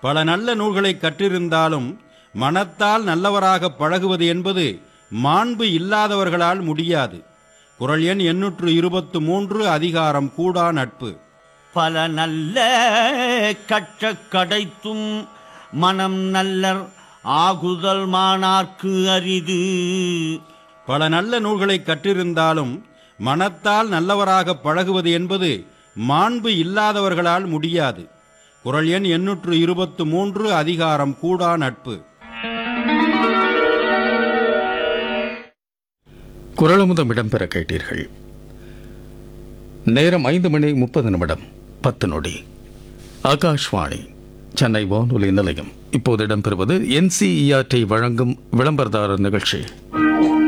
பல நல்ல நூல்களை கற்றிருந்தாலும் மனத்தால் நல்லவராக பழகுவது என்பது மாண்பு இல்லாதவர்களால் முடியாது குரல் எண் எண்ணூற்று இருபத்து மூன்று அதிகாரம் கூடா நட்பு பல நல்ல கற்ற கடைத்தும் மனம் நல்லர் ஆகுதல் மானார்க்கு அரிது பல நல்ல நூல்களை கற்றிருந்தாலும் மனத்தால் நல்லவராக பழகுவது என்பது மாண்பு இல்லாதவர்களால் முடியாது குரல் எண் எண்ணூற்று இருபத்து மூன்று அதிகாரம் கூடா நட்பு குரலமுதம் இடம்பெற கேட்டீர்கள் நேரம் ஐந்து மணி முப்பது நிமிடம் பத்து நொடி ஆகாஷ்வாணி சென்னை வானொலி நிலையம் இப்போது இடம்பெறுவது என்சிஇஆர்டி வழங்கும் விளம்பரதாரர் நிகழ்ச்சி